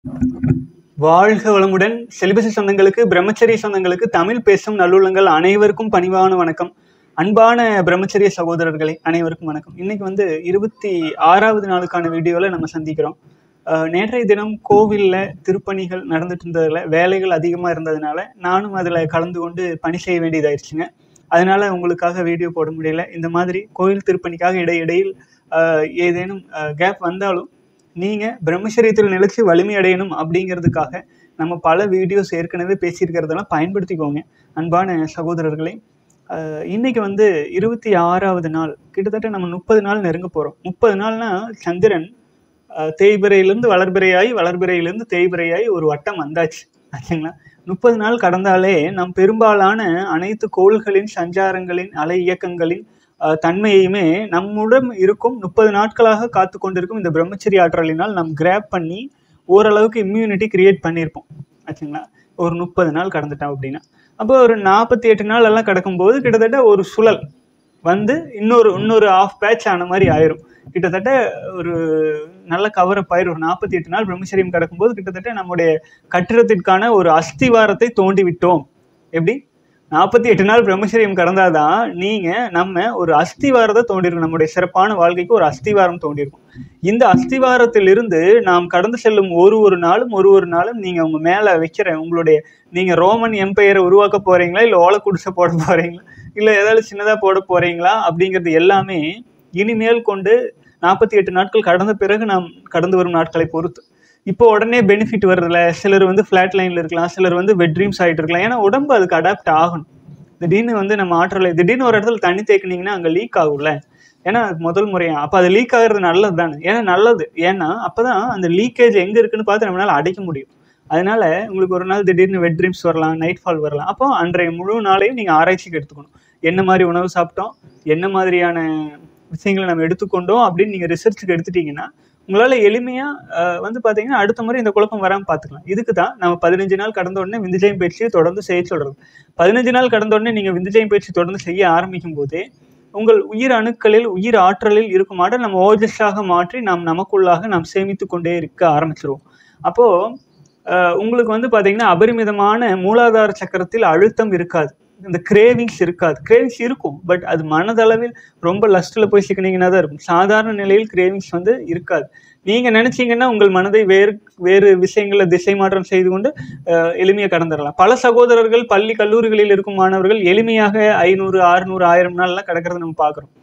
வாழ்க வளமுடன் செலிபசி சொந்தங்களுக்கு பிரம்மச்சரிய சொந்தங்களுக்கு தமிழ் பேசும் நல்லுள்ளங்கள் அனைவருக்கும் பணிவான வணக்கம் அன்பான பிரம்மச்சரிய சகோதரர்களே அனைவருக்கும் வணக்கம் இன்னைக்கு வந்து இருபத்தி ஆறாவது நாளுக்கான வீடியோவில் நம்ம சந்திக்கிறோம் அஹ், நேற்றைய தினம் கோவிலில் திருப்பணிகள் நடந்துட்டு இருந்ததில் வேலைகள் அதிகமாக இருந்ததுனால நானும் அதில் கலந்து கொண்டு பணி செய்ய வேண்டியதாயிருச்சுங்க அதனால உங்களுக்காக வீடியோ போட முடியல இந்த மாதிரி கோயில் திருப்பணிக்காக இடையிடையில் அஹ், ஏதேனும் கேப் வந்தாலும் நீங்கள் பிரம்மச்சரியத்தில் நிலைச்சு வலிமை அடையணும் அப்படிங்கிறதுக்காக நம்ம பல வீடியோஸ் ஏற்கனவே பேசியிருக்கிறதெல்லாம் பயன்படுத்திக்கோங்க அன்பான சகோதரர்களே அஹ், இன்னைக்கு வந்து இருபத்தி ஆறாவது நாள் கிட்டத்தட்ட நம்ம முப்பது நாள் நெருங்க போகிறோம் முப்பது நாள்னா சந்திரன் அஹ், தேய்பிறையிலிருந்து வளர்பிறையாய் வளர்பிறையிலிருந்து தேய்பிறையாய் ஒரு வட்டம் வந்தாச்சு ஆச்சுங்களா முப்பது நாள் கடந்தாலே நம் பெரும்பாலான அனைத்து கோள்களின் சஞ்சாரங்களின் அலை இயக்கங்களின் அஹ், தன்மையுமே நம்முடன் இருக்கும் முப்பது நாட்களாக காத்து கொண்டிருக்கும் இந்த பிரம்மச்சரிய ஆற்றலினால் நாம் கிராப் பண்ணி ஓரளவுக்கு இம்யூனிட்டி கிரியேட் பண்ணியிருப்போம் ஆச்சுங்களா ஒரு முப்பது நாள் கடந்துட்டோம் அப்படின்னா அப்போ ஒரு நாற்பத்தி எட்டு நாள் எல்லாம் கிடக்கும்போது கிட்டத்தட்ட ஒரு சுழல் வந்து இன்னொரு இன்னொரு ஆஃப் பேட்ச் ஆன மாதிரி ஆயிரும் கிட்டத்தட்ட ஒரு நல்ல கவரப் ஆயிரும் ஒரு நாற்பத்தி எட்டு நாள் பிரம்மச்சரியம் கிடக்கும்போது கிட்டத்தட்ட நம்முடைய கட்டிடத்திற்கான ஒரு அஸ்திவாரத்தை தோண்டி விட்டோம் எப்படி நாற்பத்தி எட்டு நாள் பிரம்மச்சரியம் கடந்தாதான் நீங்க நம்ம ஒரு அஸ்திவாரத்தை தோண்டிருக்கும் நம்முடைய சிறப்பான வாழ்க்கைக்கு ஒரு அஸ்திவாரம் தோண்டிருக்கும் இந்த அஸ்திவாரத்திலிருந்து நாம் கடந்து செல்லும் ஒரு ஒரு நாளும் ஒரு ஒரு நாளும் நீங்க உங்க மேல வைக்கிற உங்களுடைய நீங்க ரோமன் எம்பையரை உருவாக்க போறீங்களா இல்ல ஓலை குடிசை போட போறீங்களா இல்ல ஏதாவது சின்னதா போட போறீங்களா அப்படிங்கிறது எல்லாமே இனிமேல் கொண்டு நாற்பத்தி எட்டு நாட்கள் கடந்த பிறகு நாம் கடந்து வரும் நாட்களை பொறுத்து இப்போ உடனே பெனிஃபிட் வருதுல சிலர் வந்து ஃப்ளாட் லைன்ல இருக்கலாம் சிலர் வந்து வெட் ட்ரீம்ஸ் ஆகிட்டு இருக்கலாம் ஏன்னா உடம்பு அதுக்கு அடாப்ட் ஆகணும் திடீர்னு வந்து நம்ம ஆற்றலை திடீர்னு ஒரு இடத்துல தண்ணி தேக்குனீங்கன்னா அங்கே லீக் ஆகும்ல ஏன்னா அது முதல் முறையா அப்போ அது லீக் ஆகுறது நல்லது தானே ஏன்னா நல்லது ஏன்னா அப்பதான் அந்த லீக்கேஜ் எங்க இருக்குன்னு பார்த்து நம்மளால அடைக்க முடியும் அதனால உங்களுக்கு ஒரு நாள் திடீர்னு வெட் ட்ரீம்ஸ் வரலாம் நைட் ஃபால் வரலாம் அப்போ அன்றைய முழு நாளையும் நீங்க ஆராய்ச்சிக்கு எடுத்துக்கணும் என்ன மாதிரி உணவு சாப்பிட்டோம் என்ன மாதிரியான விஷயங்களை நம்ம எடுத்துக்கொண்டோம் அப்படின்னு நீங்க ரிசர்ச்சுக்கு எடுத்துட்டீங்கன்னா உங்களால எளிமையா அஹ், வந்து பாத்தீங்கன்னா அடுத்த முறை இந்த குழப்பம் வராம பாத்துக்கலாம் இதுக்கு தான் நம்ம பதினஞ்சு நாள் கடந்த உடனே விந்துஜயம் பயிற்சியை தொடர்ந்து செய்ய சொல்றது பதினஞ்சு நாள் கடந்த உடனே நீங்க விந்துஜயம் பயிற்சி தொடர்ந்து செய்ய ஆரம்பிக்கும் போதே உங்கள் உயிர் அணுக்களில் உயிர் ஆற்றலில் இருக்கும் ஆற்றல் நம்ம ஓஜஸாக மாற்றி நாம் நமக்குள்ளாக நாம் சேமித்து கொண்டே இருக்க ஆரம்பிச்சிருவோம் அப்போ அஹ், உங்களுக்கு வந்து பாத்தீங்கன்னா அபரிமிதமான மூலாதார சக்கரத்தில் அழுத்தம் இருக்காது இந்த கிரேவிங்ஸ் இருக்காது கிரேவிங்ஸ் இருக்கும் பட் அது மனதளவில் ரொம்ப லஸ்ட்டில் போய் சிக்கினீங்கன்னா தான் இருக்கும் சாதாரண நிலையில் கிரேவிங்ஸ் வந்து இருக்காது நீங்க நினைச்சீங்கன்னா உங்கள் மனதை வேறு வேறு விஷயங்களை திசை மாற்றம் செய்து கொண்டு அஹ், எளிமையா கடந்துடலாம் பல சகோதரர்கள் பள்ளி கல்லூரிகளில் இருக்கும் மாணவர்கள் எளிமையாக ஐநூறு ஆறுநூறு ஆயிரம் நாள்லாம் கிடக்கிறத நம்ம பார்க்குறோம்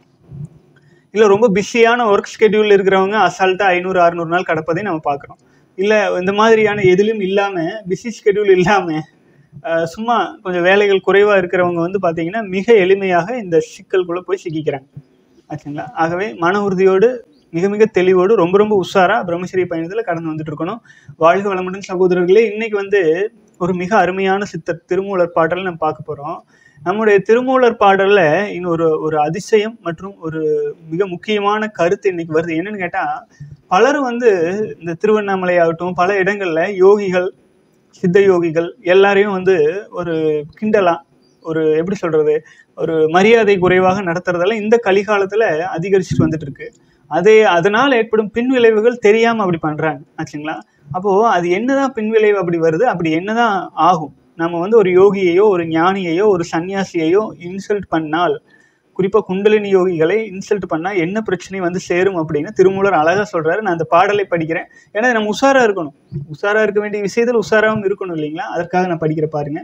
இல்லை ரொம்ப பிஸியான ஒர்க் ஸ்கெடியூல் இருக்கிறவங்க அசால்ட்டாக ஐநூறு அறுநூறு நாள் கடப்பதை நம்ம பார்க்குறோம் இல்லை இந்த மாதிரியான எதிலும் இல்லாமல் பிஸி ஸ்கெடியூல் இல்லாமல் சும்மா கொஞ்சம் வேலைகள் குறைவாக இருக்கிறவங்க வந்து பார்த்தீங்கன்னா மிக எளிமையாக இந்த சிக்கல்குள்ளே போய் சிக்கிக்கிறாங்க ஆச்சுங்களா ஆகவே மன உறுதியோடு மிக மிக தெளிவோடு ரொம்ப ரொம்ப உஷாராக பிரம்மச்சரிய பயணத்தில் கடந்து வந்துட்டு இருக்கணும் வாழ்க வளமுடன் சகோதரர்களே இன்னைக்கு வந்து ஒரு மிக அருமையான சித்தர் திருமூலர் பாடல் நம்ம பார்க்க போகிறோம் நம்முடைய திருமூலர் பாடல்ல இன்னொரு ஒரு அதிசயம் மற்றும் ஒரு மிக முக்கியமான கருத்து இன்னைக்கு வருது என்னன்னு கேட்டா பலரும் வந்து இந்த திருவண்ணாமலை ஆகட்டும் பல இடங்கள்ல யோகிகள் சித்த யோகிகள் எல்லாரையும் வந்து ஒரு கிண்டலா ஒரு எப்படி சொல்றது ஒரு மரியாதை குறைவாக நடத்துறதெல்லாம் இந்த கலிகாலத்துல அதிகரிச்சுட்டு வந்துட்டு இருக்கு அதே அதனால் ஏற்படும் பின்விளைவுகள் தெரியாம அப்படி பண்றாங்க ஆச்சுங்களா அப்போ அது என்னதான் பின்விளைவு அப்படி வருது அப்படி என்னதான் ஆகும் நம்ம வந்து ஒரு யோகியையோ ஒரு ஞானியையோ ஒரு சன்னியாசியையோ இன்சல்ட் பண்ணால் குறிப்பாக குண்டலினி யோகிகளை இன்சல்ட் பண்ணால் என்ன பிரச்சனை வந்து சேரும் அப்படின்னு திருமூலர் அழகாக சொல்றாரு நான் அந்த பாடலை படிக்கிறேன் ஏன்னா நம்ம உஷாரா இருக்கணும் உஷாரா இருக்க வேண்டிய விஷயத்தில் உஷாராவும் இருக்கணும் இல்லைங்களா அதற்காக நான் படிக்கிற பாருங்க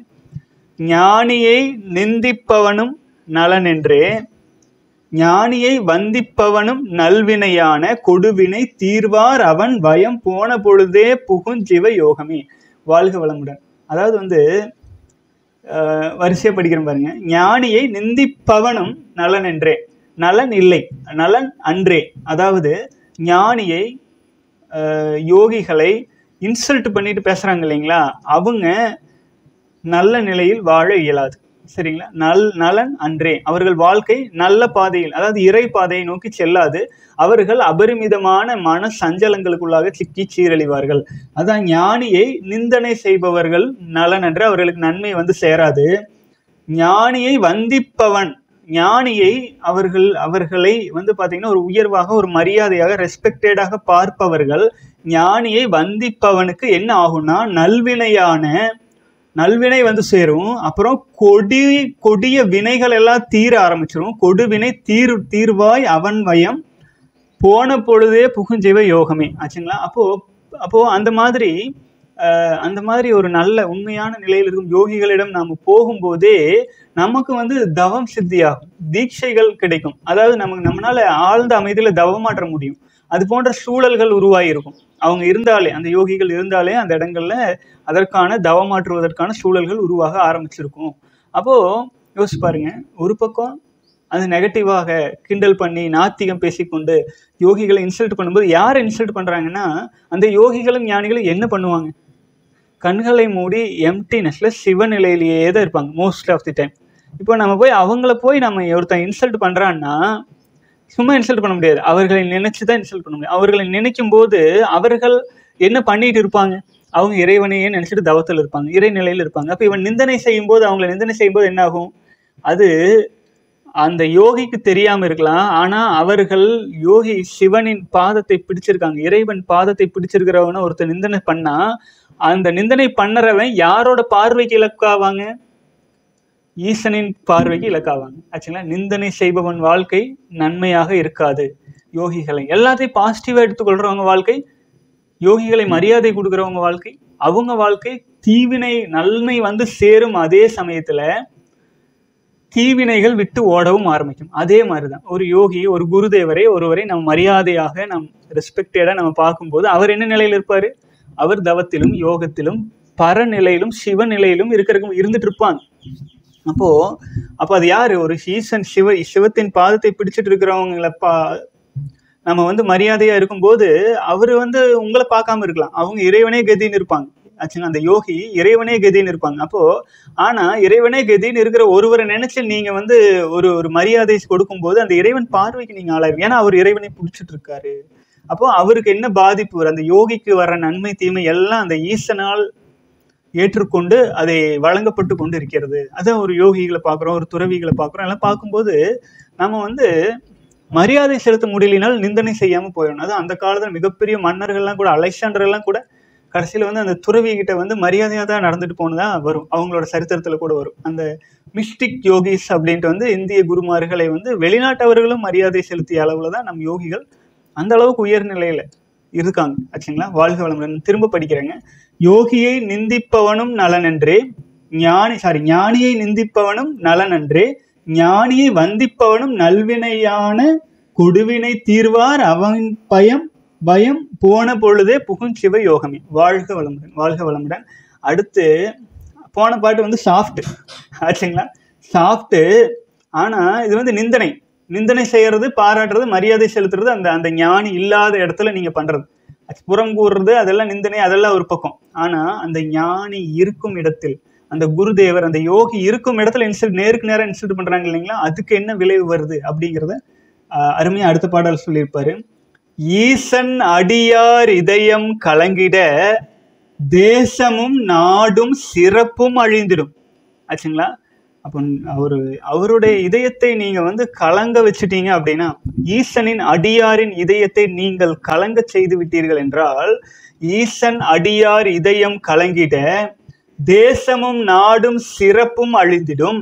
ஞானியை நிந்திப்பவனும் நலன் என்றே ஞானியை வந்திப்பவனும் நல்வினையான கொடுவினை தீர்வார் அவன் பயம் போன பொழுதே புகுஞ்சிவ யோகமே வாழ்க வளமுடன் அதாவது வந்து அஹ், வரிசையா படிக்கிறேன் பாருங்க ஞானியை நிந்திப்பவனும் நலன் என்றே நலன் இல்லை நலன் அன்றே அதாவது ஞானியை அஹ், யோகிகளை இன்சல்ட் பண்ணிட்டு பேசுறாங்க இல்லைங்களா அவங்க நல்ல நிலையில் வாழ இயலாது சரிங்களா நல் நலன் அன்றே அவர்கள் வாழ்க்கை நல்ல பாதையில் அதாவது இறை பாதையை நோக்கி செல்லாது அவர்கள் அபரிமிதமான மன சஞ்சலங்களுக்குள்ளாக சிக்கி சீரழிவார்கள் அதான் ஞானியை நிந்தனை செய்பவர்கள் நலன் என்று அவர்களுக்கு நன்மை வந்து சேராது ஞானியை வந்திப்பவன் ஞானியை அவர்கள் அவர்களை வந்து பாத்தீங்கன்னா ஒரு உயர்வாக ஒரு மரியாதையாக ரெஸ்பெக்டடாக பார்ப்பவர்கள் ஞானியை வந்திப்பவனுக்கு என்ன ஆகும்னா நல்வினையான நல்வினை வந்து சேரும் அப்புறம் கொடி கொடிய வினைகள் எல்லாம் தீர ஆரம்பிச்சிரும் கொடுவினை தீர் தீர்வாய் அவன் வயம் போன பொழுதே புகுஞ்செய்வ யோகமே ஆச்சுங்களா அப்போ அப்போ அந்த மாதிரி அஹ், அந்த மாதிரி ஒரு நல்ல உண்மையான நிலையில் இருக்கும் யோகிகளிடம் நாம போகும்போதே நமக்கு வந்து தவம் சித்தியாகும் தீட்சைகள் கிடைக்கும் அதாவது நமக்கு நம்மளால ஆழ்ந்த அமைதியில தவமாற்ற முடியும் அது போன்ற சூழல்கள் உருவாகி இருக்கும் அவங்க இருந்தாலே அந்த யோகிகள் இருந்தாலே அந்த இடங்கள்ல அதற்கான தவமாற்றுவதற்கான சூழல்கள் உருவாக ஆரம்பிச்சிருக்கும் அப்போ யோசிச்சு பாருங்க ஒரு பக்கம் அது நெகட்டிவாக கிண்டல் பண்ணி நாத்திகம் பேசிக்கொண்டு யோகிகளை இன்சல்ட் பண்ணும்போது யாரை இன்சல்ட் பண்றாங்கன்னா அந்த யோகிகளும் ஞானிகளும் என்ன பண்ணுவாங்க கண்களை மூடி எம்டினஸ்ல சிவநிலையிலேயே தான் இருப்பாங்க மோஸ்ட் ஆஃப் தி டைம் இப்போ நம்ம போய் அவங்கள போய் நம்ம ஒருத்தன் இன்சல்ட் பண்றான்னா சும்மா இன்சல்ட் பண்ண முடியாது அவர்களை நினைச்சு தான் இன்சல்ட் பண்ண முடியும் அவர்களை நினைக்கும் போது அவர்கள் என்ன பண்ணிட்டு இருப்பாங்க அவங்க இறைவனையே நினைச்சிட்டு தவத்தில் இருப்பாங்க இறைநிலையில் இருப்பாங்க அப்போ இவன் நிந்தனை செய்யும் போது அவங்களை நிந்தனை செய்யும்போது என்ன ஆகும் அது அந்த யோகிக்கு தெரியாம இருக்கலாம் ஆனா அவர்கள் யோகி சிவனின் பாதத்தை பிடிச்சிருக்காங்க இறைவன் பாதத்தை பிடிச்சிருக்கிறவன ஒருத்தர் நிந்தனை பண்ணா அந்த நிந்தனை பண்ணறவன் யாரோட பார்வைக்கு இலக்காவாங்க ஈசனின் பார்வைக்கு இலக்காவாங்க ஆச்சுங்களா நிந்தனை செய்பவன் வாழ்க்கை நன்மையாக இருக்காது யோகிகளை எல்லாத்தையும் பாசிட்டிவா எடுத்துக்கொள்றவங்க வாழ்க்கை யோகிகளை மரியாதை கொடுக்குறவங்க வாழ்க்கை அவங்க வாழ்க்கை தீவினை நன்மை வந்து சேரும் அதே சமயத்துல தீவினைகள் விட்டு ஓடவும் ஆரம்பிக்கும் அதே மாதிரிதான் ஒரு யோகி ஒரு குருதேவரை ஒருவரை நம்ம மரியாதையாக நம் ரெஸ்பெக்டடா நம்ம பார்க்கும்போது அவர் என்ன நிலையில் இருப்பாரு அவர் தவத்திலும் யோகத்திலும் பரநிலையிலும் சிவநிலையிலும் இருக்கிற இருந்துட்டு இருப்பாங்க அப்போ அப்போ அது யாரு ஒரு ஈசன் சிவ சிவத்தின் பாதத்தை பிடிச்சிட்டு இருக்கிறவங்கள பா நம்ம வந்து மரியாதையா இருக்கும்போது அவர் வந்து உங்களை பார்க்காம இருக்கலாம் அவங்க இறைவனே கதின்னு இருப்பாங்க ஆச்சுங்களா அந்த யோகி இறைவனே கதின்னு இருப்பாங்க அப்போ ஆனா இறைவனே கதின்னு இருக்கிற ஒருவரை நினைச்சு நீங்க வந்து ஒரு ஒரு மரியாதை கொடுக்கும்போது அந்த இறைவன் பார்வைக்கு நீங்க ஆளாயிருங்க ஏன்னா அவர் இறைவனை பிடிச்சிட்டு இருக்காரு அப்போ அவருக்கு என்ன பாதிப்பு வரும் அந்த யோகிக்கு வர நன்மை தீமை எல்லாம் அந்த ஈசனால் ஏற்றுக்கொண்டு அதை வழங்கப்பட்டு கொண்டு இருக்கிறது அதான் ஒரு யோகிகளை பார்க்குறோம் ஒரு துறவிகளை பார்க்குறோம் எல்லாம் பார்க்கும்போது நம்ம வந்து மரியாதை செலுத்த முடியலினால் நிந்தனை செய்யாம போயிடணும் அது அந்த காலத்துல மிகப்பெரிய மன்னர்கள்லாம் கூட அலெக்சாண்டர் எல்லாம் கூட கடைசியில வந்து அந்த துறவி கிட்ட வந்து மரியாதையா தான் நடந்துட்டு போனதா வரும் அவங்களோட சரித்திரத்துல கூட வரும் அந்த மிஸ்டிக் யோகிஸ் அப்படின்ட்டு வந்து இந்திய குருமார்களை வந்து வெளிநாட்டவர்களும் மரியாதை செலுத்திய அளவுல தான் நம் யோகிகள் அந்த அளவுக்கு உயர்நிலையில இருக்காங்க ஆச்சுங்களா வாழ்க வளமுடன் திரும்ப படிக்கிறேங்க யோகியை நிந்திப்பவனும் நலனன்றே ஞானி சாரி ஞானியை நிந்திப்பவனும் நலனன்றே ஞானியை வந்திப்பவனும் நல்வினையான கொடுவினை தீர்வார் அவன் பயம் பயம் போன பொழுதே புகும் சிவ யோகமே வாழ்க வளமுடன் வாழ்க வளமுடன் அடுத்து போன பாட்டு வந்து சாஃப்ட் ஆச்சுங்களா சாஃப்ட் ஆனா இது வந்து நிந்தனை நிந்தனை செய்யறது பாராட்டுறது மரியாதை செலுத்துறது அந்த அந்த ஞானி இல்லாத இடத்துல நீங்க பண்றது அது புறம் கூறுறது அதெல்லாம் நிந்தனை அதெல்லாம் ஒரு பக்கம் ஆனா அந்த ஞானி இருக்கும் இடத்தில் அந்த குருதேவர் அந்த யோகி இருக்கும் இடத்துல இன்சல்ட் நேருக்கு நேரம் இன்சல்ட் பண்றாங்க இல்லைங்களா அதுக்கு என்ன விளைவு வருது அப்படிங்கிறத ஆஹ், அருமையா அடுத்த பாடல் சொல்லியிருப்பாரு ஈசன் அடியார் இதயம் கலங்கிட தேசமும் நாடும் சிறப்பும் அழிந்திடும் ஆச்சுங்களா அப்போ அவரு அவருடைய இதயத்தை நீங்க வந்து கலங்க வச்சுட்டீங்க அப்படின்னா ஈசனின் அடியாரின் இதயத்தை நீங்கள் கலங்க செய்து விட்டீர்கள் என்றால் ஈசன் அடியார் இதயம் கலங்கிட தேசமும் நாடும் சிறப்பும் அழிந்திடும்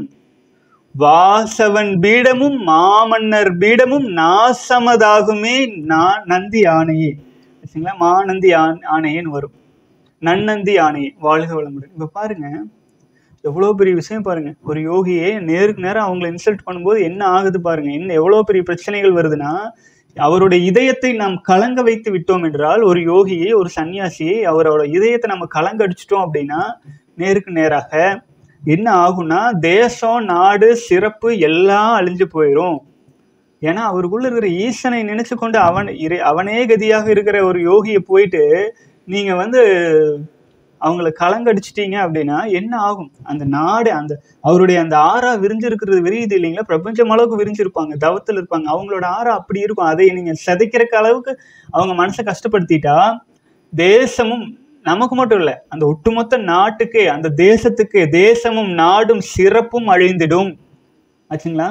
வாசவன் பீடமும் மாமன்னர் பீடமும் நாசமதாகுமே நா- நந்தி ஆணையே சரிங்களா மாநந்தி ஆண் ஆணையேன்னு வரும் நன்னந்தி ஆணையே வாழ்க வளமுடன் இப்ப பாருங்க எவ்வளோ பெரிய விஷயம் பாருங்க ஒரு யோகியே நேருக்கு நேரம் அவங்கள இன்சல்ட் பண்ணும்போது என்ன ஆகுது பாருங்க என்ன எவ்வளோ பெரிய பிரச்சனைகள் வருதுன்னா அவருடைய இதயத்தை நாம் கலங்க வைத்து விட்டோம் என்றால் ஒரு யோகியை ஒரு சன்னியாசியை அவரோட இதயத்தை நம்ம கலங்க அடிச்சிட்டோம் அப்படின்னா நேருக்கு நேராக என்ன ஆகும்னா தேசம் நாடு சிறப்பு எல்லாம் அழிஞ்சு போயிடும் ஏன்னா அவருக்குள்ள இருக்கிற ஈசனை நினைச்சு கொண்டு அவன் இறை அவனே கதியாக இருக்கிற ஒரு யோகியை போயிட்டு நீங்க வந்து அவங்கள கலங்கடிச்சிட்டீங்க அப்படின்னா என்ன ஆகும் அந்த நாடு அந்த அவருடைய அந்த ஆறா விரிஞ்சிருக்கிறது விரியுது இல்லைங்களா பிரபஞ்சம் அளவுக்கு விரிஞ்சிருப்பாங்க தவத்தில் இருப்பாங்க அவங்களோட ஆறா அப்படி இருக்கும் அதை நீங்க சிதைக்கிறக்க அளவுக்கு அவங்க மனசை கஷ்டப்படுத்திட்டா தேசமும் நமக்கு மட்டும் இல்ல அந்த ஒட்டுமொத்த நாட்டுக்கு அந்த தேசத்துக்கு தேசமும் நாடும் சிறப்பும் அழிந்திடும் ஆச்சுங்களா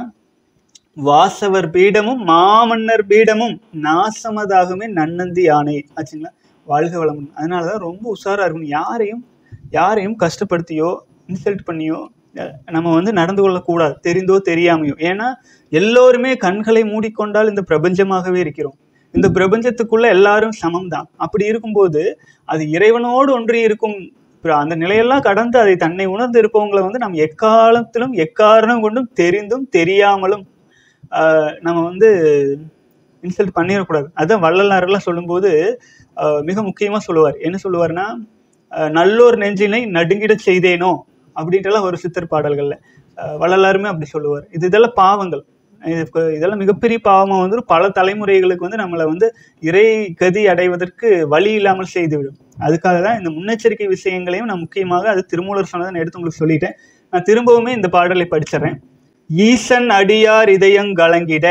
வாசவர் பீடமும் மாமன்னர் பீடமும் நாசமதாகுமே நன்னந்தி யானை ஆச்சுங்களா வாழ்க வளமுடன் அதனால தான் ரொம்ப உஷாராக இருக்கணும் யாரையும் யாரையும் கஷ்டப்படுத்தியோ இன்சல்ட் பண்ணியோ அஹ், நம்ம வந்து நடந்து கொள்ளக்கூடாது தெரிந்தோ தெரியாமையோ ஏன்னா எல்லோருமே கண்களை மூடிக்கொண்டால் இந்த பிரபஞ்சமாகவே இருக்கிறோம் இந்த பிரபஞ்சத்துக்குள்ள எல்லாரும் சமம் தான் அப்படி இருக்கும்போது அது இறைவனோடு ஒன்றி இருக்கும் பிர- அந்த நிலையெல்லாம் கடந்து அதை தன்னை உணர்ந்து இருப்பவங்களை வந்து நம்ம எக்காலத்திலும் எக்காரணம் கொண்டும் தெரிந்தும் தெரியாமலும் ஆஹ், நம்ம வந்து இன்சல்ட் பண்ணிடக்கூடாது அதான் வள்ளலாரெல்லாம் சொல்லும்போது ஆஹ், மிக முக்கியமாக சொல்லுவார் என்ன சொல்லுவார்னா ஆஹ், நல்லோர் நெஞ்சினை நடுங்கிடச் செய்தேனோ அப்படின்ட்டுலாம் ஒரு சித்தர் பாடல்கள்ல ஆஹ், வள்ளலாருமே அப்படி சொல்லுவார் இது இதெல்லாம் பாவங்கள் இது- இதெல்லாம் மிகப்பெரிய பாவமா வந்து பல தலைமுறைகளுக்கு வந்து நம்மளை வந்து இறை கதி அடைவதற்கு வழி இல்லாமல் செய்துவிடும் அதுக்காக தான் இந்த முன்னெச்சரிக்கை விஷயங்களையும் நான் முக்கியமாக அது திருமூலர் சொன்னதை நான் எடுத்து உங்களுக்கு சொல்லிட்டேன் நான் திரும்பவுமே இந்த பாடலை படிச்சிடறேன் ஈசன் அடியார் இதயம் கலங்கிட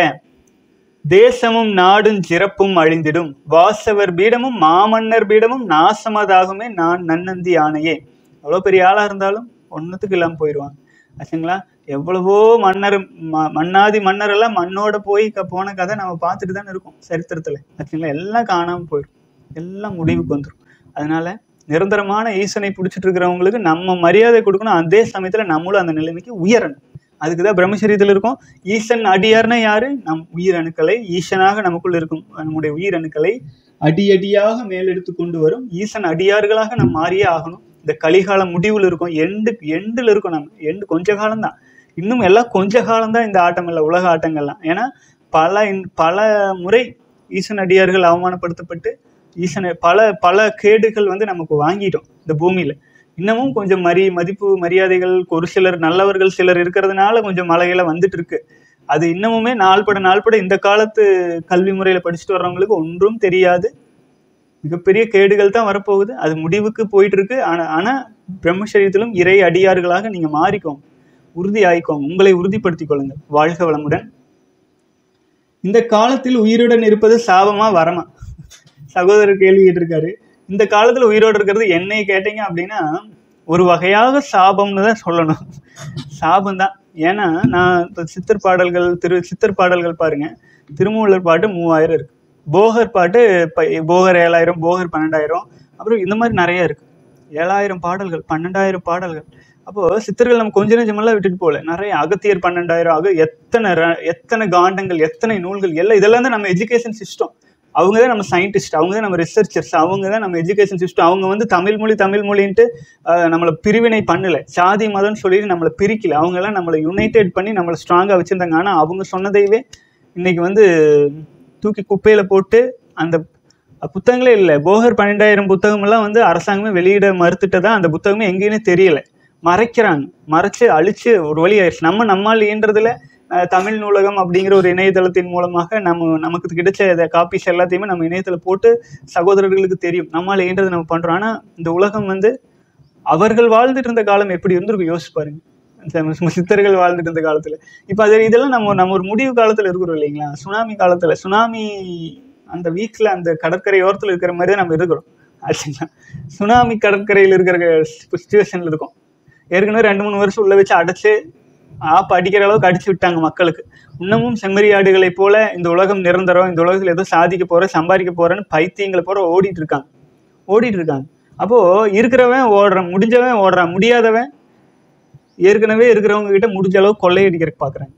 தேசமும் நாடும் சிறப்பும் அழிந்திடும் வாசவர் பீடமும் மாமன்னர் பீடமும் நாசமதாகுமே நான் நன்னந்தி ஆணையே எவ்வளோ பெரிய ஆளாக இருந்தாலும் ஒன்றுத்துக்கு இல்லாமல் போயிடுவாங்க ஆச்சுங்களா எவ்வளவோ மன்னர் ம மன்னாதி மன்னர் எல்லாம் மண்ணோட போய் க- போன கதை நம்ம பார்த்துட்டு தானே இருக்கோம் சரித்திரத்தில் ஆச்சுங்களா எல்லாம் காணாமல் போயிடும் எல்லாம் முடிவுக்கு வந்துடும் அதனால நிரந்தரமான ஈசனை பிடிச்சிட்டு இருக்கிறவங்களுக்கு நம்ம மரியாதை கொடுக்கணும் அதே சமயத்தில் நம்மளும் அந்த நிலைமைக்கு உயரணும் அதுக்கு தான் பிரம்மச்சரியத்தில் இருக்கும் ஈசன் அடியார்னா யாரு நம் உயிர் அணுக்களை ஈசனாக நமக்குள்ள இருக்கும் நம்முடைய உயிர் அணுக்களை அடி அடியாக மேலெடுத்து கொண்டு வரும் ஈசன் அடியார்களாக நம்ம மாறியே ஆகணும் இந்த கலிகால முடிவில் இருக்கும் எண்டு எண்டில் இருக்கும் நம்ம எண்டு கொஞ்ச காலம்தான் இன்னும் எல்லாம் கொஞ்ச காலம்தான் இந்த ஆட்டம் இல்லை உலக ஆட்டங்கள்லாம் ஏன்னா பல இன்- பல முறை ஈசன் அடியார்கள் அவமானப்படுத்தப்பட்டு ஈசனை பல பல கேடுகள் வந்து நமக்கு வாங்கிட்டோம் இந்த பூமியில இன்னமும் கொஞ்சம் மரி மதிப்பு மரியாதைகள் ஒரு சிலர் நல்லவர்கள் சிலர் இருக்கிறதுனால கொஞ்சம் மலைகளை வந்துட்டு இருக்கு அது இன்னமுமே நாள்பட நாள்பட இந்த காலத்து கல்வி முறையில படிச்சுட்டு வர்றவங்களுக்கு ஒன்றும் தெரியாது மிகப்பெரிய கேடுகள் தான் வரப்போகுது அது முடிவுக்கு போயிட்டு இருக்கு ஆனா ஆனா பிரம்மச்சரியத்திலும் இறை அடியார்களாக நீங்க மாறிக்கோங்க உறுதி ஆயிக்கோங்க உங்களை உறுதிப்படுத்திக் கொள்ளுங்கள் வாழ்க வளமுடன் இந்த காலத்தில் உயிருடன் இருப்பது சாபமா வரமா சகோதரர் கேள்வி கேட்டிருக்காரு இந்த காலத்துல உயிரோடு இருக்கிறது என்னை கேட்டீங்க அப்படின்னா ஒரு வகையாக சாபம்னு தான் சொல்லணும் சாபம் தான் ஏன்னா நான் இப்போ சித்தர் பாடல்கள் திரு சித்தர் பாடல்கள் பாருங்க திருமூலர் பாட்டு மூவாயிரம் இருக்கு போகர் பாட்டு ப- போகர் ஏழாயிரம் போகர் பன்னெண்டாயிரம் அப்புறம் இந்த மாதிரி நிறைய இருக்கு ஏழாயிரம் பாடல்கள் பன்னெண்டாயிரம் பாடல்கள் அப்போ சித்தர்கள் நம்ம கொஞ்ச நெஞ்சமெல்லாம் விட்டுட்டு போகல நிறைய அகத்தியர் பன்னெண்டாயிரம் அக எத்தனை ர- எத்தனை காண்டங்கள் எத்தனை நூல்கள் எல்லாம் இதெல்லாம் தான் நம்ம எஜுகேஷன் சிஸ்டம் அவங்க தான் நம்ம சயின்டிஸ்ட் அவங்க தான் நம்ம ரிசர்ச்சர்ஸ் அவங்க தான் நம்ம எஜுகேஷன் சிஸ்டம் அவங்க வந்து தமிழ் மொழி தமிழ் மொழின்ட்டு ஆஹ், நம்மளை பிரிவினை பண்ணல சாதி மதம்னு சொல்லிட்டு நம்மளை பிரிக்கல அவங்க எல்லாம் நம்மளை யுனைடெட் பண்ணி நம்மளை ஸ்ட்ராங்காக வச்சிருந்தாங்க ஆனால் அவங்க சொன்னதையவே இன்னைக்கு வந்து தூக்கி குப்பையில போட்டு அந்த புத்தகங்களே இல்லை போகர் பன்னெண்டாயிரம் புத்தகமெல்லாம் வந்து அரசாங்கமே வெளியிட மறுத்துட்டதா அந்த புத்தகமே எங்கேயுமே தெரியல மறைக்கிறாங்க மறைச்சு அழிச்சு ஒரு வழி ஆயிடுச்சு நம்ம நம்மால் இயன்றதுல அஹ், தமிழ் நூலகம் அப்படிங்கிற ஒரு இணையதளத்தின் மூலமாக நம்ம நமக்கு கிடைச்ச காப்பீஸ் எல்லாத்தையுமே நம்ம இணையத்துல போட்டு சகோதரர்களுக்கு தெரியும் நம்மால் இயன்றது நம்ம பண்றோம் ஆனா இந்த உலகம் வந்து அவர்கள் வாழ்ந்துட்டு இருந்த காலம் எப்படி இருந்திருக்கும் யோசிச்சு பாருங்க இந்த சித்தர்கள் வாழ்ந்துட்டு இருந்த காலத்துல இப்ப அது இதெல்லாம் நம்ம நம்ம ஒரு முடிவு காலத்துல இருக்கிறோம் இல்லைங்களா சுனாமி காலத்துல சுனாமி அந்த வீக்ல அந்த கடற்கரையோரத்துல இருக்கிற மாதிரி தான் நம்ம இருக்கிறோம் ஆச்சுங்களா சுனாமி கடற்கரையில் இருக்கிற சுச்சுவேஷன்ல இருக்கும் ஏற்கனவே ரெண்டு மூணு வருஷம் உள்ள வச்சு அடைச்சு ஆப்பு அடிக்கிற அளவுக்கு அடிச்சு விட்டாங்க மக்களுக்கு இன்னமும் செம்மறியாடுகளைப் போல இந்த உலகம் நிரந்தரம் இந்த உலகத்துல ஏதோ சாதிக்க போறேன் சம்பாதிக்க போறேன்னு பைத்தியங்களை போற ஓடிட்டு இருக்காங்க ஓடிட்டு இருக்காங்க அப்போ இருக்கிறவன் ஓடுறான் முடிஞ்சவன் ஓடுறான் முடியாதவன் ஏற்கனவே இருக்கிறவங்க கிட்ட முடிஞ்ச அளவு கொள்ளையடிக்கிறதுக்கு பார்க்குறாங்க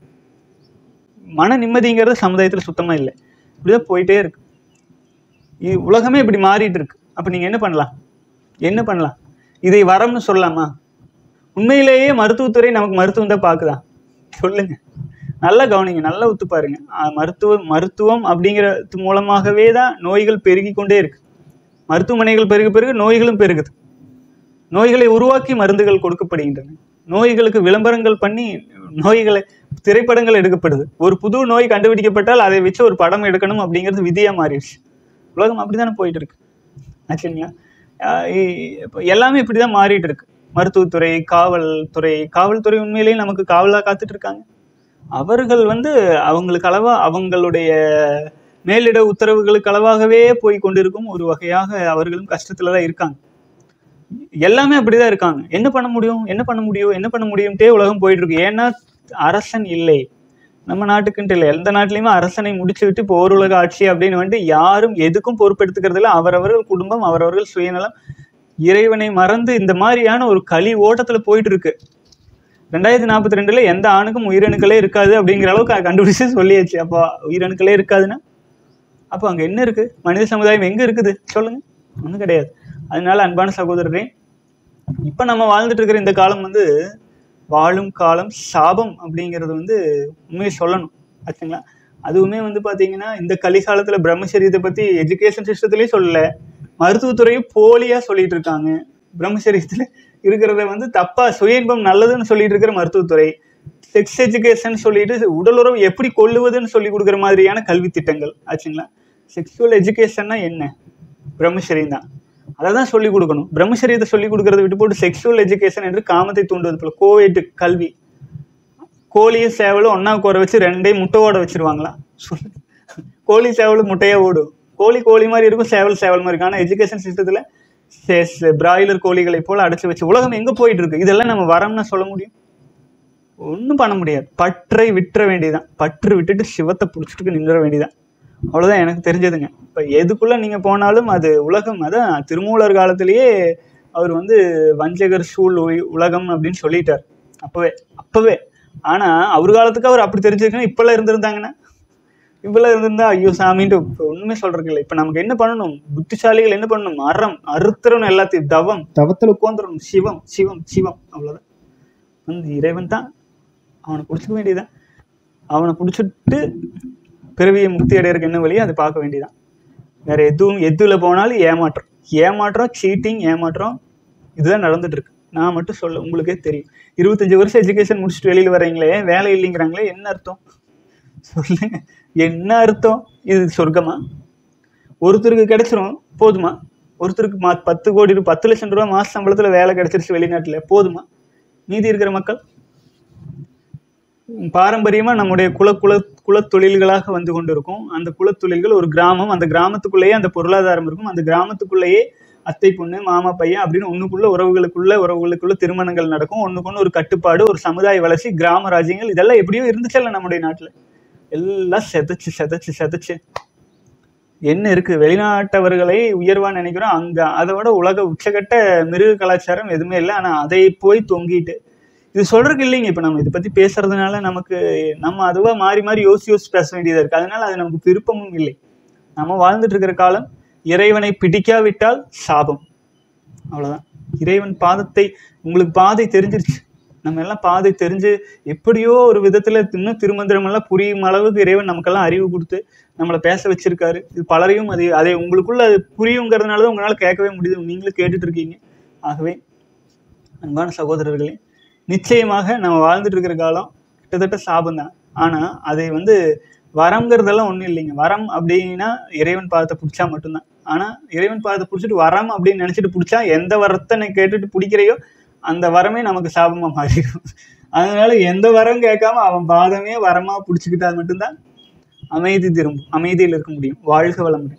மன நிம்மதிங்கிறது சமுதாயத்தில் சுத்தமாக இல்லை இப்படிதான் போயிட்டே இருக்கு இது உலகமே இப்படி மாறிட்டு இருக்கு அப்போ நீங்கள் என்ன பண்ணலாம் என்ன பண்ணலாம் இதை வரம்னு சொல்லலாமா உண்மையிலேயே மருத்துவத்துறை நமக்கு மருத்துவம் தான் பார்க்குதா சொல்லுங்க நல்லா கவனிங்க நல்லா ஒத்து பாருங்க ஆஹ் மருத்துவம் மருத்துவம் அப்படிங்கிறது மூலமாகவே தான் நோய்கள் பெருகி கொண்டே இருக்கு மருத்துவமனைகள் பெருக பெருக நோய்களும் பெருகுது நோய்களை உருவாக்கி மருந்துகள் கொடுக்கப்படுகின்றன நோய்களுக்கு விளம்பரங்கள் பண்ணி நோய்களை திரைப்படங்கள் எடுக்கப்படுது ஒரு புது நோய் கண்டுபிடிக்கப்பட்டால் அதை வச்சு ஒரு படம் எடுக்கணும் அப்படிங்கிறது விதியா மாறிடுச்சு உலகம் அப்படிதானே போயிட்டு இருக்கு ஆச்சுங்களா ஆஹ் இ- இப்ப எல்லாமே இப்படிதான் மாறிட்டு இருக்கு மருத்துவத்துறை காவல்துறை காவல்துறை உண்மையிலேயே நமக்கு காவலா காத்துட்டு இருக்காங்க அவர்கள் வந்து அவங்களுக்கு அளவா அவங்களுடைய மேலிட உத்தரவுகளுக்கு அளவாகவே போய் கொண்டிருக்கும் ஒரு வகையாக அவர்களும் கஷ்டத்துல தான் இருக்காங்க எல்லாமே அப்படிதான் இருக்காங்க என்ன பண்ண முடியும் என்ன பண்ண முடியும் என்ன பண்ண முடியும்ட்டே உலகம் போயிட்டு இருக்கு ஏன்னா அரசன் இல்லை நம்ம நாட்டுக்குன்ட்டு இல்லை எந்த நாட்டிலையுமே அரசனை முடிச்சு விட்டு இப்போ ஓர் உலக ஆட்சி அப்படின்னு வந்துட்டு யாரும் எதுக்கும் பொறுப்பெடுத்துக்கிறது இல்லை அவரவர்கள் குடும்பம் அவரவர்கள் சுயநலம் இறைவனை மறந்து இந்த மாதிரியான ஒரு களி ஓட்டத்துல போயிட்டு இருக்கு ரெண்டாயிரத்தி நாற்பத்தி ரெண்டுல எந்த ஆணுக்கும் உயிரணுக்களே இருக்காது அப்படிங்கிற அளவுக்கு கண்டுபிடிச்சு சொல்லியாச்சு அப்போ உயிரணுக்களே இருக்காதுன்னா அப்போ அங்க என்ன இருக்கு மனித சமுதாயம் எங்க இருக்குது சொல்லுங்க ஒன்றும் கிடையாது அதனால அன்பான சகோதரரே இப்ப நம்ம வாழ்ந்துட்டு இருக்கிற இந்த காலம் வந்து வாழும் காலம் சாபம் அப்படிங்கிறது வந்து உண்மையை சொல்லணும் ஆச்சுங்களா அதுவுமே வந்து பாத்தீங்கன்னா இந்த கலிகாலத்துல பிரம்மச்சரியத்தை பத்தி எஜுகேஷன் சிஸ்டத்திலேயே சொல்லல மருத்துவத்துறையும் போலியா சொல்லிட்டு இருக்காங்க பிரம்மச்சரியத்துல இருக்கிறத வந்து தப்பா சுய இன்பம் நல்லதுன்னு சொல்லிட்டு இருக்கிற மருத்துவத்துறை செக்ஸ் எஜுகேஷன் சொல்லிட்டு உடலுறவு எப்படி கொள்ளுவதுன்னு சொல்லி கொடுக்குற மாதிரியான கல்வி திட்டங்கள் ஆச்சுங்களா செக்ஷுவல் எஜுகேஷன்னா என்ன பிரம்மச்சரியம் தான் அதை தான் சொல்லிக் கொடுக்கணும் பிரம்மச்சரியத்தை சொல்லிக் கொடுக்கறத விட்டு போட்டு செக்ஷுவல் எஜுகேஷன் என்று காமத்தை தூண்டுவது போல கோவேட்டு கல்வி கோழியும் சேவலும் ஒண்ணா குறை வச்சு ரெண்டையும் முட்டை ஓட வச்சிருவாங்களா சொல்லு கோழி சேவல் முட்டையா ஓடும் கோழி கோழி மாதிரி இருக்கும் சேவல் சேவல் மாதிரி இருக்கும் ஆனால் எஜுகேஷன் சிஸ்டத்தில் பிராய்லர் கோழிகளை போல அடைச்சு வச்சு உலகம் எங்க போயிட்டு இருக்கு இதெல்லாம் நம்ம வரம்னு சொல்ல முடியும் ஒன்றும் பண்ண முடியாது பற்றை விட்டுற வேண்டியதுதான் பற்று விட்டுட்டு சிவத்தை பிடிச்சிட்டு நின்ற வேண்டியதான் அவ்வளவுதான் எனக்கு தெரிஞ்சதுங்க இப்போ எதுக்குள்ள நீங்க போனாலும் அது உலகம் அதான் திருமூலர் காலத்திலேயே அவர் வந்து வஞ்சகர் சூழ் உய்- உலகம் அப்படின்னு சொல்லிட்டார் அப்பவே அப்பவே ஆனா அவர் காலத்துக்கு அவர் அப்படி தெரிஞ்சிருக்கணும் இப்பெல்லாம் இருந்திருந்தாங்கன்னா இப்பெல்லாம் இருந்திருந்தா ஐயோ சாமின்ட்டு இப்ப ஒண்ணுமே சொல்றதுக்கு இல்லை இப்ப நமக்கு என்ன பண்ணணும் புத்திசாலிகள் என்ன பண்ணணும் அறம் அறுத்துறணும் எல்லாத்தையும் தவம் தவத்துல உட்காந்துடணும் சிவம் சிவம் சிவம் அவ்வளவுதான் வந்து இறைவன் தான் அவனை பிடிச்சிக்க வேண்டியதுதான் அவனை பிடிச்சிட்டு பிறவியை முக்தி அடையிறதுக்கு என்ன வழியோ அதை பார்க்க வேண்டியதான் வேற எதுவும் எதுல போனாலும் ஏமாற்றம் ஏமாற்றம் சீட்டிங் ஏமாற்றம் இதுதான் நடந்துட்டு இருக்கு நான் மட்டும் சொல்ல உங்களுக்கே தெரியும் இருபத்தஞ்சு வருஷம் எஜுகேஷன் முடிச்சுட்டு வெளியில வர்றீங்களே வேலை இல்லைங்கிறாங்களே என்ன அர்த்தம் சொல்லுங்க என்ன அர்த்தம் இது சொர்க்கமா ஒருத்தருக்கு கிடைச்சிரும் போதுமா ஒருத்தருக்கு மா பத்து கோடி ரூ- பத்து லட்சம் ரூபாய் மாச சம்பளத்துல வேலை கிடைச்சிருச்சு வெளிநாட்டுல போதுமா மீதி இருக்கிற மக்கள் பாரம்பரியமா நம்முடைய குல குல குலத் தொழில்களாக வந்து கொண்டிருக்கும் அந்த குலத் தொழில்கள் ஒரு கிராமம் அந்த கிராமத்துக்குள்ளேயே அந்த பொருளாதாரம் இருக்கும் அந்த கிராமத்துக்குள்ளேயே அத்தை பொண்ணு மாமா பையன் அப்படின்னு ஒண்ணுக்குள்ள உறவுகளுக்குள்ள உறவுகளுக்குள்ள திருமணங்கள் நடக்கும் ஒண்ணுக்கு ஒரு கட்டுப்பாடு ஒரு சமுதாய வளர்ச்சி கிராம ராஜ்யங்கள் இதெல்லாம் எப்படியோ இருந்துச்சல்ல நம்முடைய நாட்டுல எல்லாம் செதைச்சு செதைச்சு செதைச்சு என்ன இருக்கு வெளிநாட்டவர்களை உயர்வா நினைக்கிறோம் அங்க அதை விட உலக உச்சகட்ட மிருக கலாச்சாரம் எதுவுமே இல்லை ஆனா அதை போய் தொங்கிட்டு இது சொல்றதுக்கு இல்லைங்க இப்ப நம்ம இதை பத்தி பேசுறதுனால நமக்கு நம்ம அதுவா மாறி மாறி யோசிச்சு யோசிச்சு பேச வேண்டியதா இருக்கு அதனால அது நமக்கு விருப்பமும் இல்லை நம்ம வாழ்ந்துட்டு இருக்கிற காலம் இறைவனை பிடிக்காவிட்டால் சாபம் அவ்வளவுதான் இறைவன் பாதத்தை உங்களுக்கு பாதை தெரிஞ்சிருச்சு நம்ம எல்லாம் பாதை தெரிஞ்சு எப்படியோ ஒரு விதத்துல இன்னும் திருமந்திரம் எல்லாம் புரியும் அளவுக்கு இறைவன் நமக்கெல்லாம் அறிவு கொடுத்து நம்மளை பேச வச்சிருக்காரு இது பலரையும் அது அதை உங்களுக்குள்ள அது புரியுங்கிறதுனால தான் உங்களால கேட்கவே முடியுது நீங்களும் கேட்டுட்டு இருக்கீங்க ஆகவே அன்பான சகோதரர்களே நிச்சயமாக நம்ம வாழ்ந்துட்டு இருக்கிற காலம் கிட்டத்தட்ட சாபம் தான் ஆனா அதை வந்து வரம்ங்கிறதெல்லாம் ஒண்ணும் இல்லைங்க வரம் அப்படின்னா இறைவன் பாதத்தை பிடிச்சா மட்டும்தான் ஆனா இறைவன் பாதத்தை பிடிச்சிட்டு வரம் அப்படின்னு நினைச்சிட்டு பிடிச்சா எந்த வரத்தை நீ கேட்டுட்டு பிடிக்கிறையோ அந்த வரமே நமக்கு சாபமா மாறிடும் அதனால எந்த வரம் கேட்காம அவன் பாதமே வரமா பிடிச்சிக்கிட்டா மட்டும்தான் அமைதி திரும்பும் அமைதியில் இருக்க முடியும் வாழ்க வளமுடன்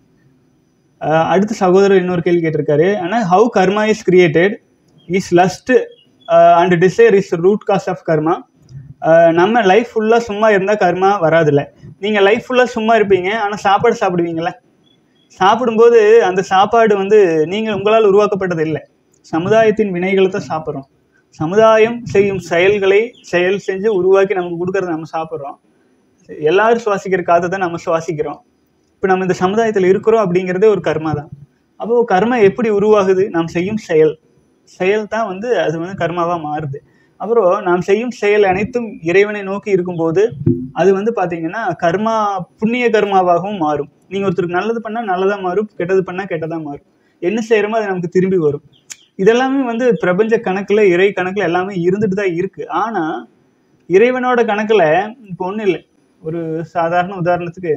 அஹ் அடுத்த சகோதரர் இன்னொரு கேள்வி கேட்டிருக்காரு ஆனா how karma is created is lust and desire is root cause of karma நம்ம லைஃப் ஃபுல்லாக சும்மா இருந்தால் கர்மா வராதுல்ல நீங்கள் லைஃப் ஃபுல்லாக சும்மா இருப்பீங்க ஆனால் சாப்பாடு சாப்பிடுவீங்கல்ல சாப்பிடும்போது அந்த சாப்பாடு வந்து நீங்கள் உங்களால் உருவாக்கப்பட்டது இல்லை சமுதாயத்தின் வினைகளை தான் சாப்பிட்றோம் சமுதாயம் செய்யும் செயல்களை செயல் செஞ்சு உருவாக்கி நமக்கு கொடுக்கறத நம்ம சாப்பிட்றோம் எல்லாரும் சுவாசிக்கிற காற்றை தான் நம்ம சுவாசிக்கிறோம் இப்போ நம்ம இந்த சமுதாயத்தில் இருக்கிறோம் அப்படிங்கிறதே ஒரு கர்மா தான் அப்போ கர்மா எப்படி உருவாகுது நாம் செய்யும் செயல் செயல் தான் வந்து அது வந்து கர்மாவாக மாறுது அப்புறம் நாம் செய்யும் செயல் அனைத்தும் இறைவனை நோக்கி இருக்கும்போது அது வந்து பார்த்தீங்கன்னா கர்மா புண்ணிய கர்மாவாகவும் மாறும் நீங்கள் ஒருத்தருக்கு நல்லது பண்ணால் நல்லதாக மாறும் கெட்டது பண்ணால் கெட்டதாக மாறும் என்ன செய்கிறோமோ அது நமக்கு திரும்பி வரும் இதெல்லாமே வந்து பிரபஞ்ச கணக்கில் இறை கணக்கில் எல்லாமே இருந்துட்டு தான் இருக்கு ஆனால் இறைவனோட கணக்கில் இப்போ ஒன்றும் இல்லை ஒரு சாதாரண உதாரணத்துக்கு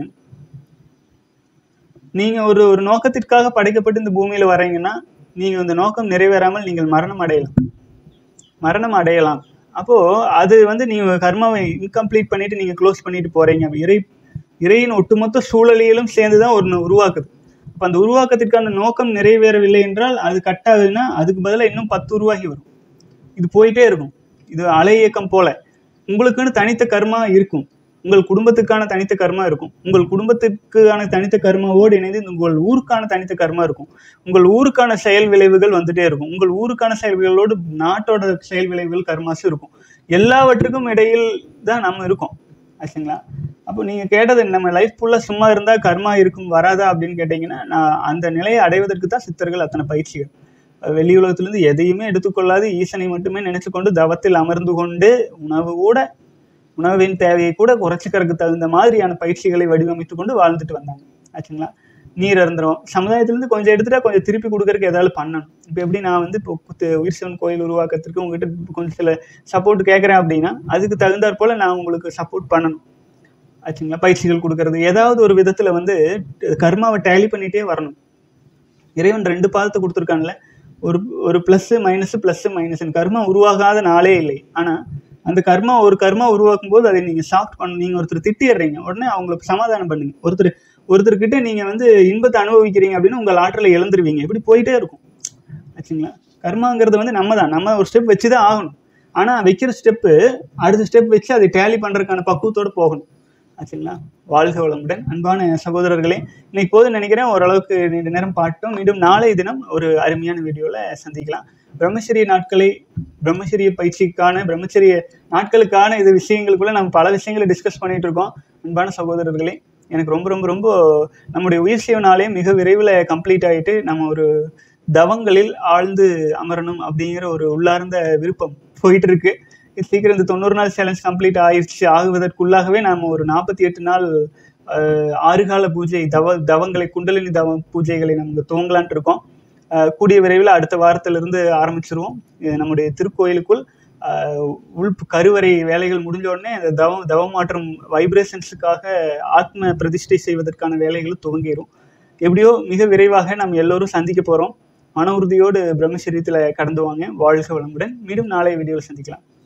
நீங்க ஒரு ஒரு நோக்கத்திற்காக படைக்கப்பட்டு இந்த பூமியில வரீங்கன்னா நீங்க இந்த நோக்கம் நிறைவேறாமல் நீங்கள் மரணம் அடையலாம் மரணம் அடையலாம் அப்போ அது வந்து நீங்க கர்மாவை இன்கம்ப்ளீட் பண்ணிட்டு நீங்க க்ளோஸ் பண்ணிட்டு போறீங்க அப்ப இறை இறையின் ஒட்டுமொத்த சூழலியலும் சேர்ந்துதான் ஒரு உருவாக்குது அப்ப அந்த உருவாக்கத்திற்கான நோக்கம் நிறைவேறவில்லை என்றால் அது கட் ஆகுதுன்னா அதுக்கு பதிலா இன்னும் பத்து உருவாகி வரும் இது போயிட்டே இருக்கும் இது அலை இயக்கம் போல உங்களுக்குன்னு தனித்த கர்மா இருக்கும் உங்கள் குடும்பத்துக்கான தனித்த கர்மா இருக்கும் உங்கள் குடும்பத்துக்கான தனித்த கர்மாவோடு இணைந்து இந்த உங்கள் ஊருக்கான தனித்த கர்மா இருக்கும் உங்கள் ஊருக்கான செயல் விளைவுகள் வந்துட்டே இருக்கும் உங்கள் ஊருக்கான செயல் விளைவுகளோடு நாட்டோட செயல் விளைவுகள் கர்மாஸும் இருக்கும் எல்லாவற்றுக்கும் இடையில் தான் நம்ம இருக்கோம் ஆச்சுங்களா அப்போ நீங்கள் கேட்டது நம்ம லைஃப் ஃபுல்லாக சும்மா இருந்தால் கர்மா இருக்கும் வராதா அப்படின்னு கேட்டிங்கன்னா நான் அந்த நிலையை அடைவதற்கு தான் சித்தர்கள் அத்தனை பயிற்சிகள் வெளி உலகத்திலிருந்து எதையுமே எடுத்துக்கொள்ளாது ஈசனை மட்டுமே நினைச்சு கொண்டு தவத்தில் அமர்ந்து கொண்டு உணவு கூட உணவின் தேவையை கூட குறைச்சிக்கிறதுக்கு தகுந்த மாதிரியான பயிற்சிகளை வடிவமைத்து கொண்டு வாழ்ந்துட்டு வந்தாங்க ஆச்சுங்களா நீர் அருந்துரும் சமுதாயத்திலேருந்து கொஞ்சம் எடுத்துட்டா கொஞ்சம் திருப்பி கொடுக்கறதுக்கு ஏதாவது பண்ணணும் இப்போ எப்படி நான் வந்து இப்போ குத்து- உயிர் சிவன் கோயில் உருவாக்கத்திற்கு உங்ககிட்ட கொஞ்சம் சில சப்போர்ட் கேட்குறேன் அப்படின்னா அதுக்கு தகுந்தாற் போல நான் உங்களுக்கு சப்போர்ட் பண்ணணும் ஆச்சுங்களா பயிற்சிகள் கொடுக்கறது ஏதாவது ஒரு விதத்தில் வந்து கர்மாவை டேலி பண்ணிட்டே வரணும் இறைவன் ரெண்டு பாதத்தை கொடுத்துருக்கான்ல ஒரு ஒரு plus minus plus minus karma உருவாகாத நாளே இல்லை ஆனால் அந்த கர்மா ஒரு கர்மா உருவாக்கும் போது அதை நீங்கள் சாஃப்ட் பண்ண நீங்கள் ஒருத்தர் திட்டிடுறீங்க உடனே அவங்களுக்கு சமாதானம் பண்ணுங்க ஒருத்தர் ஒருத்தர்கிட்ட நீங்கள் வந்து இன்பத்தை அனுபவிக்கிறீங்க அப்படின்னு உங்கள் ஆற்றலை இழந்துருவீங்க இப்படி போயிட்டே இருக்கும் ஆச்சுங்களா கர்மாங்கிறது வந்து நம்ம தான் நம்ம ஒரு ஸ்டெப் வச்சு தான் ஆகணும் ஆனால் வைக்கிற ஸ்டெப்பு அடுத்த ஸ்டெப் வச்சு அதை டேலி பண்ணுறதுக்கான பக்குவத்தோடு போகணும் ஆச்சுங்களா வாழ்க வளமுடன் அன்பான சகோதரர்களே இன்னைக்கு போது நினைக்கிறேன் ஓரளவுக்கு நீண்ட நேரம் பாட்டோம் மீண்டும் நாளை தினம் ஒரு அருமையான வீடியோவில் சந்திக்கலாம் பிரம்மச்சரிய நாட்களை பிரம்மச்சரிய பயிற்சிக்கான பிரம்மச்சரிய நாட்களுக்கான இது விஷயங்களுக்குள்ள நம்ம பல விஷயங்களை டிஸ்கஸ் பண்ணிட்டு இருக்கோம் அன்பான சகோதரர்களே எனக்கு ரொம்ப ரொம்ப ரொம்ப நம்முடைய உயிர் சேவனாலே மிக விரைவில் கம்ப்ளீட் ஆகிட்டு நம்ம ஒரு தவங்களில் ஆழ்ந்து அமரணும் அப்படிங்கிற ஒரு உள்ளார்ந்த விருப்பம் போயிட்டு இருக்கு இது சீக்கிரம் இந்த தொண்ணூறு நாள் சேலஞ்ச் கம்ப்ளீட் ஆயிடுச்சு ஆகுவதற்குள்ளாகவே நாம ஒரு நாற்பத்தி எட்டு நாள் ஆஹ், ஆறுகால பூஜை தவ தவங்களை குண்டலினி தவ பூஜைகளை நம்ம துவங்கலான்ட்டு இருக்கோம் ஆஹ், கூடிய விரைவில் அடுத்த வாரத்திலிருந்து ஆரம்பிச்சிருவோம் இது நம்முடைய திருக்கோயிலுக்குள் ஆஹ், உள் கருவறை வேலைகள் முடிஞ்ச உடனே அந்த தவம் தவமாற்றம் வைப்ரேஷன்ஸுக்காக ஆத்ம பிரதிஷ்டை செய்வதற்கான வேலைகள் துவங்கிடும் எப்படியோ மிக விரைவாக நம்ம எல்லோரும் சந்திக்க போகிறோம் மன உறுதியோடு பிரம்மச்சரியத்தில் கடந்து வாங்க வாழ்க வளமுடன் மீண்டும் நாளை வீடியோவில் சந்திக்கலாம்